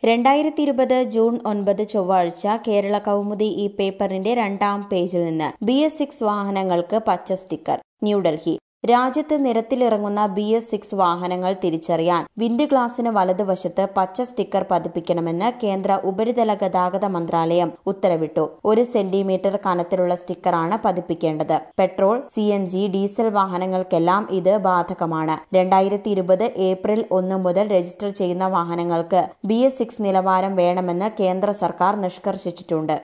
രണ്ടായിരത്തി ഇരുപത് ജൂൺ ഒൻപത് ചൊവ്വാഴ്ച കേരള കൗമുദി ഈ പേപ്പറിന്റെ രണ്ടാം പേജിൽ നിന്ന് ബി എസ് സിക്സ് വാഹനങ്ങൾക്ക് പച്ച സ്റ്റിക്കർ ന്യൂഡൽഹി രാജ്യത്ത് നിരത്തിലിറങ്ങുന്ന ബി എസ് സിക്സ് വാഹനങ്ങൾ തിരിച്ചറിയാൻ വിൻഡ് ഗ്ലാസിന് വലതുവശത്ത് പച്ച സ്റ്റിക്കർ പതിപ്പിക്കണമെന്ന് കേന്ദ്ര ഉപരിതല ഗതാഗത മന്ത്രാലയം ഉത്തരവിട്ടു ഒരു സെന്റിമീറ്റർ കനത്തിലുള്ള സ്റ്റിക്കറാണ് പതിപ്പിക്കേണ്ടത് petrol C N G diesel വാഹനങ്ങൾക്കെല്ലാം ഇത് ബാധകമാണ് രണ്ടായിരത്തി ഇരുപത് ഏപ്രിൽ ഒന്ന് മുതൽ രജിസ്റ്റർ ചെയ്യുന്ന വാഹനങ്ങൾക്ക് ബി എസ് സിക്സ് നിലവാരം വേണമെന്ന് കേന്ദ്ര സർക്കാർ നിഷ്കർഷിച്ചിട്ടുണ്ട്